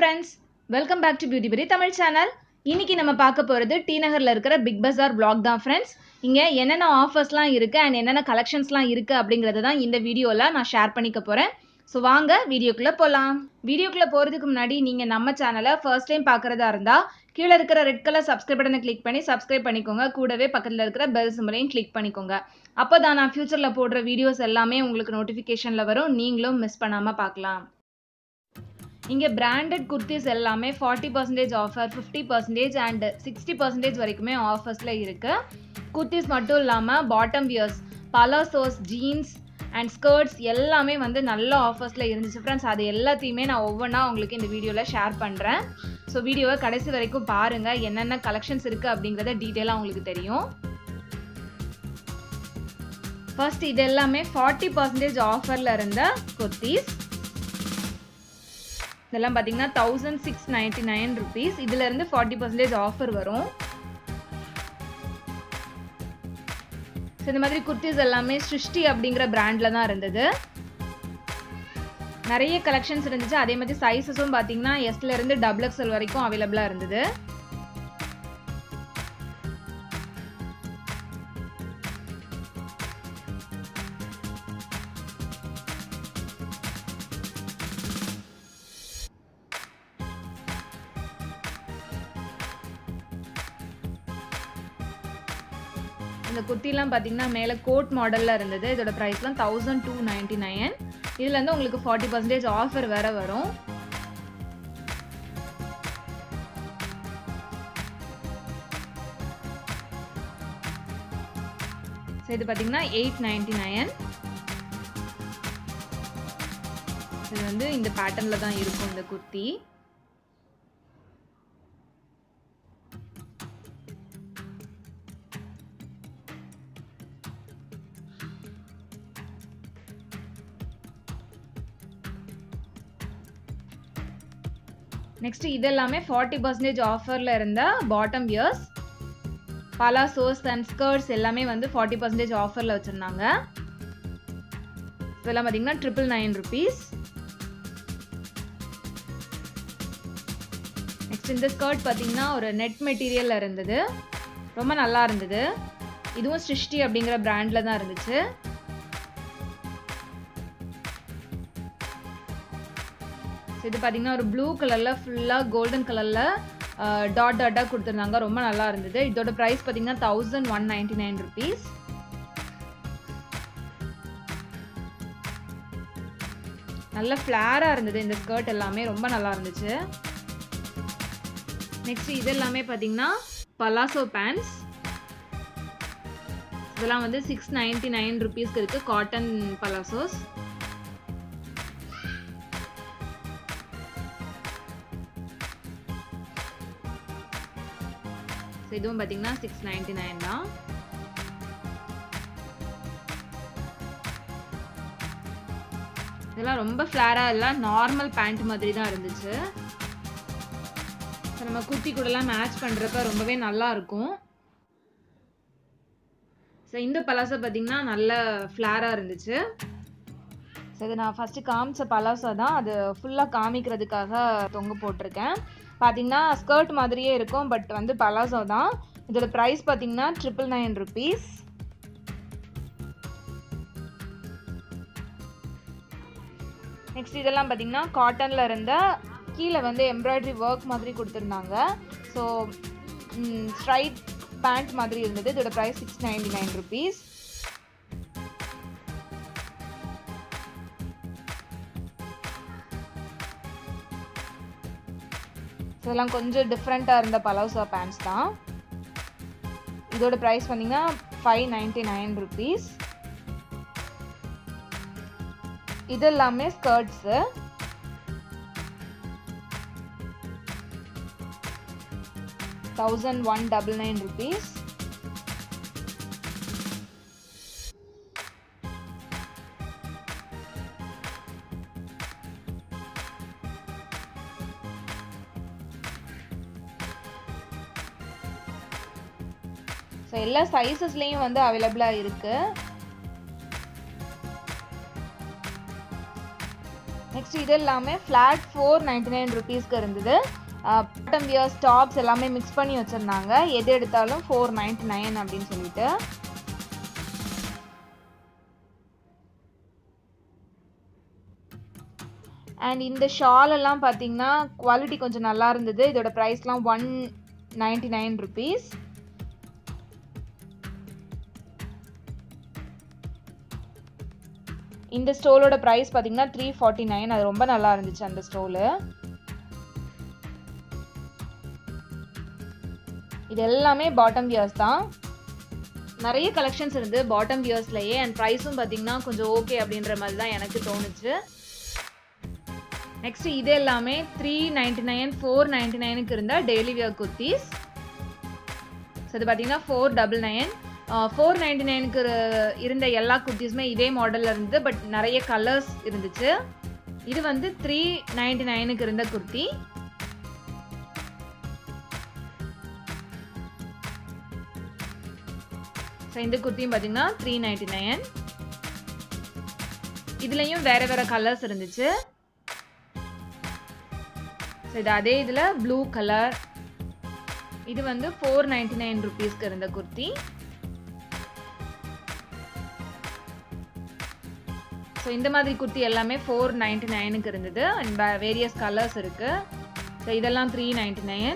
friends welcome back to beauty Pari Tamil channel இன்னைக்கு நம்ம பார்க்க போகிறது டி நகரில் இருக்கிற பிக் பஜார் vlog தான் ஃப்ரெண்ட்ஸ் இங்கே என்னென்ன ஆஃபர்ஸ்லாம் இருக்குது அண்ட் என்னென்ன கலெக்ஷன்ஸ்லாம் இருக்குது அப்படிங்கிறத தான் இந்த வீடியோவில் நான் ஷேர் பண்ணிக்க போகிறேன் ஸோ வாங்க வீடியோக்குள்ளே போகலாம் வீடியோக்குள்ளே போகிறதுக்கு முன்னாடி நீங்கள் நம்ம சேனலை ஃபர்ஸ்ட் டைம் பார்க்குறதா இருந்தால் கீழே இருக்கிற ரெட் கலர் சப்ஸ்கிரைப் பட்டனை கிளிக் பண்ணி சப்ஸ்கிரைப் பண்ணிக்கோங்க கூடவே பக்கத்தில் இருக்கிற பெல் சிம்பலையும் கிளிக் பண்ணிக்கோங்க அப்போ தான் நான் ஃப்யூச்சரில் போடுற வீடியோஸ் எல்லாமே உங்களுக்கு நோட்டிஃபிகேஷனில் வரும் நீங்களும் மிஸ் பண்ணாமல் பார்க்கலாம் இங்கே பிராண்டட் குர்த்திஸ் எல்லாமே forty percentage offer fifty percentage and sixty percentage வரைக்குமே ஆஃபர்ஸில் இருக்குது குர்த்திஸ் மட்டும் இல்லாமல் bottom wears palazzos jeans and skirts எல்லாமே வந்து நல்ல ஆஃபர்ஸில் இருந்துச்சு ஃப்ரெண்ட்ஸ் அது எல்லாத்தையுமே நான் ஒவ்வொன்றா உங்களுக்கு இந்த வீடியோவில் ஷேர் பண்ணுறேன் ஸோ வீடியோவை கடைசி வரைக்கும் பாருங்கள் என்னென்ன கலெக்ஷன்ஸ் இருக்குது அப்படிங்கிறத டீட்டெயிலாக உங்களுக்கு தெரியும் ஃபர்ஸ்ட் இது எல்லாமே ஃபார்ட்டி பர்சன்டேஜ் ஆஃபரில் இருந்த குர்த்திஸ் இதெல்லாம் பார்த்தீங்கன்னா thousand six ninety nine rupees இதுலேருந்து ஃபார்ட்டி பர்சன்டேஜ் ஆஃபர் வரும் ஸோ இந்த மாதிரி குர்த்திஸ் எல்லாமே சிருஷ்டி அப்படிங்கிற பிராண்டில் தான் இருந்தது நிறைய கலெக்ஷன்ஸ் இருந்துச்சு அதே மாதிரி சைஸஸும் பார்த்தீங்கன்னா எஸ்ல இருந்து டபுள் எக்ஸ்எல் வரைக்கும் அவைலபிளாக இருந்தது இந்த குர்த்திலாம் பார்த்தீங்கன்னா மேலே கோட் மாடலில் இருந்தது இதோட ப்ரைஸ்லாம் தௌசண்ட் டூ நைன்டி நைன் இதில் வந்து உங்களுக்கு ஃபார்ட்டி பர்சன்டேஜ் ஆஃபர் வேற வரும் ஸோ இது பார்த்தீங்கன்னா எயிட் நைன்டி நைன் இது வந்து இந்த பேட்டர்னில் தான் இருக்கும் இந்த குர்த்தி நெக்ஸ்ட் இது எல்லாமே ஃபார்ட்டி பர்சன்டேஜ் ஆஃபரில் இருந்த bottom wears palazzos and skirts எல்லாமே வந்து ஃபார்ட்டி பர்சன்டேஜ் ஆஃபரில் வச்சுருந்தாங்க இதெல்லாம் பார்த்தீங்கன்னா ட்ரிபிள் நைன் ருபீஸ் நெக்ஸ்ட் இந்த ஸ்கர்ட் பார்த்தீங்கன்னா ஒரு நெட் மெட்டீரியலில் இருந்தது ரொம்ப நல்லா இருந்தது இதுவும் சிருஷ்டி அப்படிங்கிற பிராண்டில் தான் இருந்துச்சு ஸோ இது பார்த்தீங்கன்னா ஒரு ப்ளூ கலரில் ஃபுல்லாக கோல்டன் கலரில் டாட் டாட்டாக கொடுத்துருந்தாங்க ரொம்ப நல்லா இருந்தது இதோட ப்ரைஸ் பார்த்தீங்கன்னா thousand one ninety nine rupees நல்ல ஃப்ளாராக இருந்தது இந்த ஸ்கர்ட் எல்லாமே ரொம்ப நல்லா இருந்துச்சு நெக்ஸ்ட் இது எல்லாமே பார்த்தீங்கன்னா பலாசோ பேண்ட்ஸ் இதெல்லாம் வந்து சிக்ஸ் நைன்டி நைன் ருபீஸ்க்கு இருக்குது காட்டன் பலாசோஸ் ஸோ இதுவும் பார்த்தீங்கன்னா சிக்ஸ் நைன்டி நைன் தான் இதெல்லாம் ரொம்ப ஃப்ளாராக இல்லை நார்மல் பேண்ட் மாதிரி தான் இருந்துச்சு ஸோ நம்ம குர்த்தி கூடலாம் மேட்ச் பண்ணுறப்ப ரொம்பவே நல்லா இருக்கும் ஸோ இந்த பலாசோ பார்த்தீங்கன்னா நல்ல ஃப்ளாராக இருந்துச்சு ஸோ இது நான் ஃபஸ்ட்டு காமிச்ச பலாசோ தான் அது ஃபுல்லாக காமிக்கிறதுக்காக தொங்க போட்டிருக்கேன் பார்த்தீங்கன்னா ஸ்கர்ட் மாதிரியே இருக்கும் பட் வந்து பலாசோ தான் இதோட ப்ரைஸ் பார்த்தீங்கன்னா ட்ரிபிள் நைன் ருபீஸ் நெக்ஸ்ட் இதெல்லாம் பார்த்தீங்கன்னா காட்டனில் இருந்த கீழே வந்து எம்ப்ராய்டரி ஒர்க் மாதிரி கொடுத்துருந்தாங்க ஸோ ஸ்ட்ரைட் பேண்ட் மாதிரி இருந்தது இதோட price six ninety nine rupees இதெல்லாம் கொஞ்சம் டிஃப்ரெண்ட்டாக இருந்த பலோசா பேண்ட்ஸ் தான் இதோட ப்ரைஸ் பார்த்தீங்கன்னா ஃபைவ் நைன்டி நைன் ருபீஸ் இது எல்லாமே skirts thousand one double nine rupees so எல்லா சைஸஸ்லேயும் வந்து அவைலபிளாக இருக்குது நெக்ஸ்ட் நெக்ஸ்ட் இது எல்லாமே ஃப்ளாட் ஃபோர் நைன்டி நைன் ருபீஸ்க்கு இருந்தது பாட்டம் வியர்ஸ் டாப்ஸ் எல்லாமே மிக்ஸ் பண்ணி வச்சுருந்தாங்க எது எடுத்தாலும் ஃபோர் நைன்டி நைன் அப்படின்னு சொல்லிட்டு அண்ட் இந்த ஷால் எல்லாம் பார்த்தீங்கன்னா குவாலிட்டி கொஞ்சம் நல்லா இருந்தது இதோட ப்ரைஸ்லாம் ஒன் நைன்டி நைன் ருபீஸ் இந்த ஸ்டோலோட ப்ரைஸ் பார்த்தீங்கன்னா த்ரீ ஃபார்ட்டி நைன் அது ரொம்ப நல்லா இருந்துச்சு அந்த ஸ்டோலு இது எல்லாமே பாட்டம் வியர்ஸ் தான் நிறைய கலெக்ஷன்ஸ் இருந்து பாட்டம் வியர்ஸ்லயே அண்ட் ப்ரைஸும் பார்த்தீங்கன்னா கொஞ்சம் ஓகே அப்படின்ற மாதிரி தான் எனக்கு தோணுச்சு நெக்ஸ்ட் இது எல்லாமே three ninety nine four ninety நைனுக்கு இருந்த டெய்லி வியர் குர்த்திஸ் ஸோ இது பார்த்தீங்கன்னா four double nine four ninety நைனுக்கு இருந்த எல்லா குர்த்திஸுமே இதே மாடலில் இருந்து பட் நிறைய கலர்ஸ் இருந்துச்சு இது வந்து த்ரீ நைன்டி நைனுக்கு இருந்த குர்த்தி ஸோ இந்த குர்த்தியும் பார்த்தீங்கன்னா த்ரீ நைன்டி நைன் இதுலேயும் வேற வேற கலர்ஸ் இருந்துச்சு ஸோ இது அதே இதில் ப்ளூ கலர் இது வந்து ஃபோர் நைன்டி நைன் ருபீஸ்க்கு இருந்த குர்த்தி ஸோ இந்த மாதிரி குர்த்தி எல்லாமே ஃபோர் நைன்டி நைனுக்கு இருந்தது அண்ட் வேரியஸ் கலர்ஸ் இருக்கு ஸோ இதெல்லாம் த்ரீ நைன்டி நைன்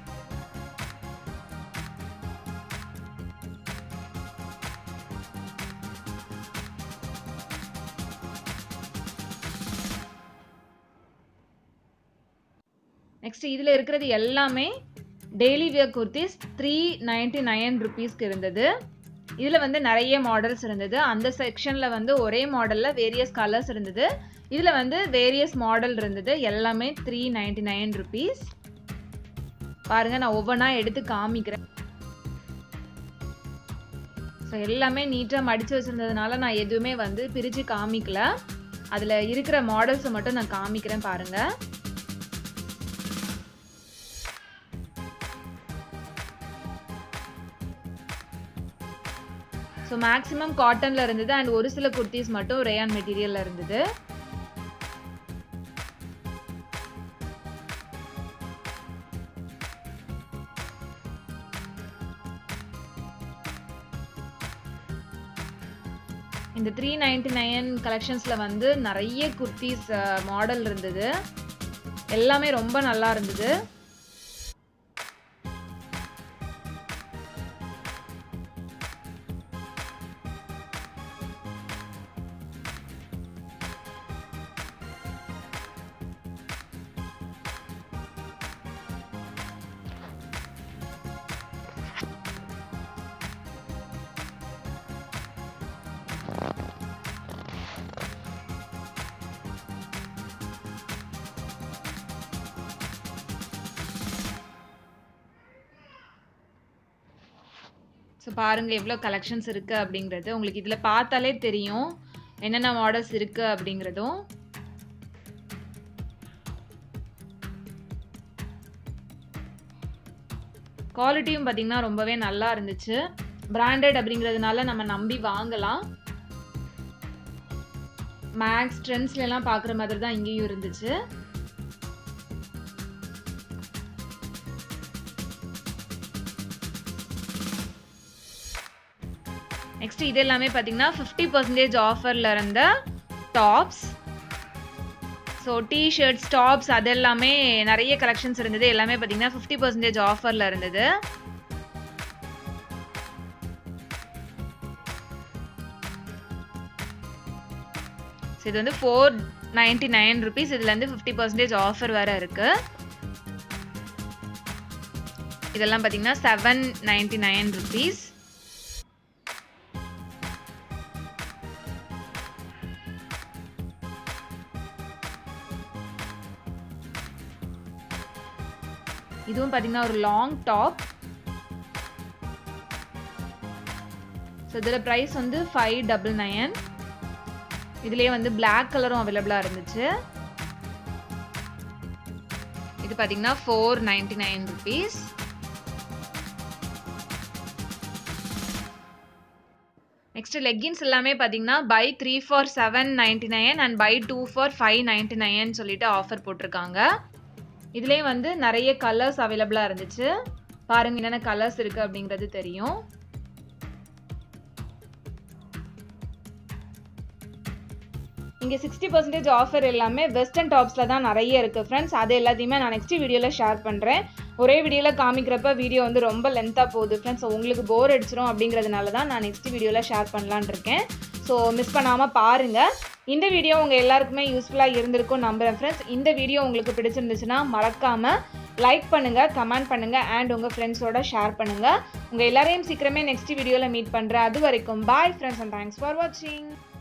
நெக்ஸ்ட் இதில் இருக்கிறது எல்லாமே daily wear kurtis three ninety nine ருபீஸ்க்கு இருந்தது இதில் வந்து நிறைய மாடல்ஸ் இருந்தது அந்த செக்ஷனில் வந்து ஒரே மாடலில் வேரியஸ் கலர்ஸ் இருந்தது இதில் வந்து வேரியஸ் மாடல் இருந்தது எல்லாமே த்ரீ நைன்டி நைன் ருபீஸ் பாருங்கள் நான் ஒவ்வொன்றா எடுத்து காமிக்கிறேன் ஸோ எல்லாமே நீட்டாக மடித்து வச்சுருந்ததுனால நான் எதுவுமே வந்து பிரித்து காமிக்கல அதில் இருக்கிற மாடல்ஸை மட்டும் நான் காமிக்கிறேன் பாருங்கள் ஸோ மேக்ஸிமம் காட்டனில் இருந்தது அண்ட் ஒரு சில குர்த்திஸ் மட்டும் ரேயான் மெட்டீரியலில் இருந்தது இந்த த்ரீ நைன்டி நைன் கலெக்ஷன்ஸில் வந்து நிறைய குர்த்திஸ் மாடல் இருந்தது எல்லாமே ரொம்ப நல்லா இருந்தது ஸோ பாருங்கள் எவ்வளோ கலெக்ஷன்ஸ் இருக்குது அப்படிங்கிறது உங்களுக்கு இதில் பார்த்தாலே தெரியும் என்னென்ன மாடல்ஸ் இருக்குது அப்படிங்கிறதும் குவாலிட்டியும் பார்த்திங்கன்னா ரொம்பவே நல்லா இருந்துச்சு பிராண்டட் அப்படிங்கிறதுனால நம்ம நம்பி வாங்கலாம் மேக்ஸ் ட்ரெண்ட்ஸ்லாம் பார்க்குற மாதிரி தான் இங்கேயும் இருந்துச்சு நெக்ஸ்ட் இது எல்லாமே பார்த்தீங்கன்னா ஃபிஃப்டி பர்சன்டேஜ் ஆஃபரில் இருந்த டாப்ஸ் ஸோ டிஷர்ட்ஸ் டாப்ஸ் அது எல்லாமே நிறைய கலெக்ஷன்ஸ் இருந்தது எல்லாமே பார்த்தீங்கன்னா ஃபிஃப்டி பர்சன்டேஜ் ஆஃபரில் இருந்தது ஸோ இது வந்து ஃபோர் நைன்டி நைன் ருபீஸ் இதுலேருந்து ஃபிஃப்டி பர்சன்டேஜ் ஆஃபர் வேறு இருக்குது இதெல்லாம் பார்த்தீங்கன்னா செவன் நைன்டி நைன் ருபீஸ் இதுவும் பார்த்தீங்கன்னா ஒரு லாங் டாப் ஸோ இதில் ப்ரைஸ் வந்து ஃபைவ் டபுள் நைன் இதுலேயே வந்து பிளாக் கலரும் அவைலபிளாக இருந்துச்சு இது பார்த்தீங்கன்னா four ninety nine rupees next leggings எல்லாமே பார்த்தீங்கன்னா buy three for seven ninety nine and buy two for five ninety nine சொல்லிட்டு ஆஃபர் போட்டிருக்காங்க இதுலேயே வந்து நிறைய கலர்ஸ் அவைலபிளாக இருந்துச்சு பாருங்க என்னென்ன கலர்ஸ் இருக்குது அப்படிங்கிறது தெரியும் இங்கே சிக்ஸ்டி பர்சன்டேஜ் ஆஃபர் எல்லாமே வெஸ்டர்ன் டாப்ஸில் தான் நிறைய இருக்குது ஃப்ரெண்ட்ஸ் அது எல்லாத்தையுமே நான் நெக்ஸ்ட் வீடியோவில் ஷேர் பண்ணுறேன் ஒரே வீடியோவில் காமிக்கிறப்ப வீடியோ வந்து ரொம்ப லென்த்தாக போகுது ஃப்ரெண்ட்ஸ் உங்களுக்கு போர் அடிச்சிரும் அப்படிங்கிறதுனால தான் நான் நெக்ஸ்ட் வீடியோவில் ஷேர் பண்ணலான் இருக்கேன் ஸோ மிஸ் பண்ணாமல் பாருங்கள் இந்த வீடியோ உங்கள் எல்லாருக்குமே யூஸ்ஃபுல்லாக இருந்திருக்கும் நம்புகிறேன் ஃப்ரெண்ட்ஸ் இந்த வீடியோ உங்களுக்கு பிடிச்சிருந்துச்சுன்னா மறக்காமல் லைக் பண்ணுங்கள் கமெண்ட் பண்ணுங்கள் அண்ட் உங்கள் ஃப்ரெண்ட்ஸோட ஷேர் பண்ணுங்கள் உங்கள் எல்லாரையும் சீக்கிரமே நெக்ஸ்ட் வீடியோவில் மீட் பண்ணுறேன் அது வரைக்கும் bye friends and thanks for வாட்சிங்